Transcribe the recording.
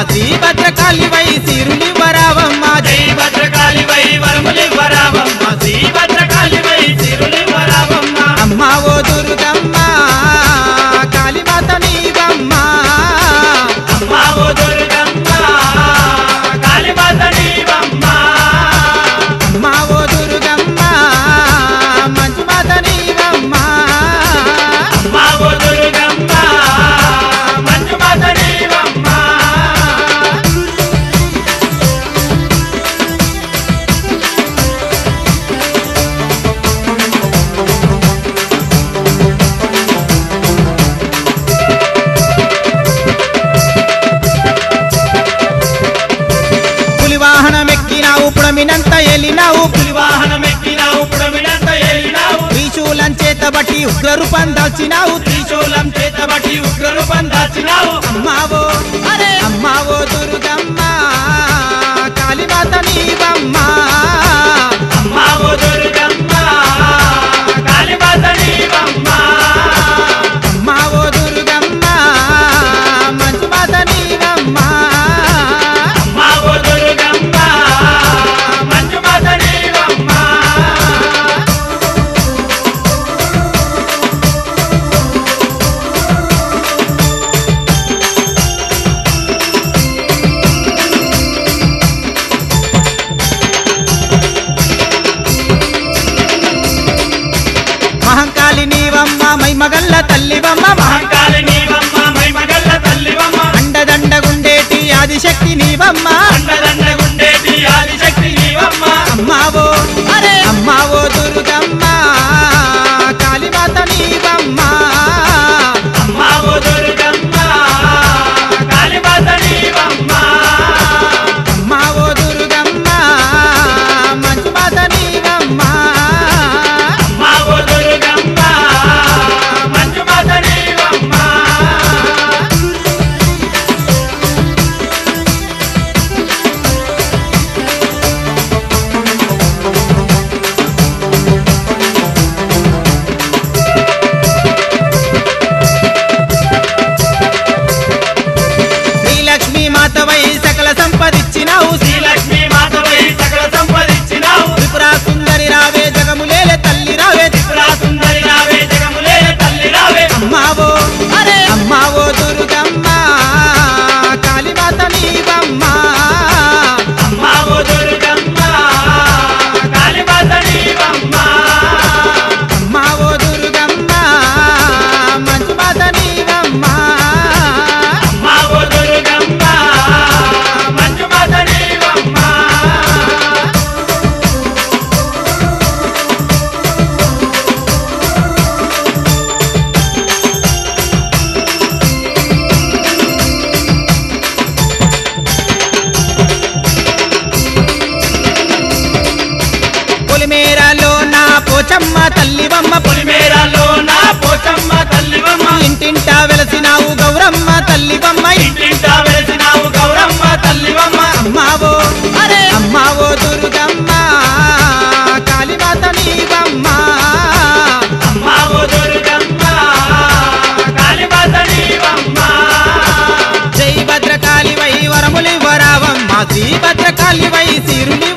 శ్రీ భద్రకాళి వై సిరులి వరావమ్మ జై భద్రకాళి వై వరములి వరావమ్మ శ్రీ భద్రకాళి వై సిరులి వరావమ్మ అమ్మ ఓ దుర్గమ్మ కాళీమాత నీవమ్మ అమ్మ ఓ దుర్గమ్మ కాళీమాత నీవమ్మ అమ్మ ఓ దుర్గమ్మ మంజుమాత నీవమ్మ అమ్మ ఓ దుర్గమ్మ మంజుమాత నీవమ్మ పులి వాహనం ఎక్కినావు పుడమినంత ఎలినావు పులి వాహనం ఎక్కినావు పుడమినంత ఏలినావు త్రిశూలం చేత బట్టి ఉగ్ర రూపం దాల్చినావు త్రిశూలం చేతబట్టి ఉగ్రరూపం దాచినావు అమ్మావో అరే అమ్మావో దుర్గమ్మ కాళీమాత నీవమ్మ అమ్మ ఓ దుర్గమ్మ కాళీమాత నీవమ్మ అమ్మావో దుర్గమ్మ మంజుమాత నీవమ్మ అమ్మ ఓ దుర్గమ్మ మంజుమాత నీవమ్మ మహంకాళి నీవమ్మ మైమగల్ల తల్లివమ్మ మహ- మహంకాళి నీవమ్మ మైమగల్ల తల్లివమ్మ అండదండగుండేటి ఆదిశక్తి నీవమ్మ అండదండగుండేటి ఆదిశక్తి నీవమ్మ అమ్మావో అరే అమ్మావో దుర్గమ్మ కాళీమాత నీవమ్మ అమ్మ ఓ దుర్గమ్మ కాళీమాత నీవమ్మ అమ్మావో దుర్గమ్మ మంజుమాత నీవమ్మ అమ్మ ఓ దుర్గమ్మ మంజుమాత నీవమ్మ శ్రీలక్ష్మీ మాతవై సకల సంపదిచ్చినావు శ్రీలక్ష్మీ మాతవై సకల సంపదించినావు త్రిపురా సుందరి రావే జగములేలే తల్లి రావే త్రిపురా సుందరి రావే జగములే తల్లి రావే అమ్మావో అరే అమ్మావో దుర్గమ్మ కాళీమాత నీవమ్మ అమ్మ ఓ దుర్గమ్మ కాళీమాత నీవమ్మ అమ్మావో దుర్గమ్మ మంజుమాత నీవమ్మ అమ్మ ఓ దుర్గమ్మ మంజుమాత నీవమ్మ పొలిమేరలో నా పోచమ్మ తల్లివమ్మ పొలి పొలిమేరలో నా పోచమ్మ తల్లివమ్మ ఇంటింటా వెలసినావు గౌరమ్మ తల్లివమ్మ ఇంటింటా వెలిసినావు గౌరమ్మ తల్లివమ్మ అమ్మావో అరే అమ్మావో దుర్గమ్మ కాళీమాత నీవమ్మ అమ్మ ఓ దుర్గమ్మ కాళీమాత నీవమ్మ జై భద్రకాళి వై వరములి వరావమ్మ శ్రీ భద్రకాళి వై సిరులి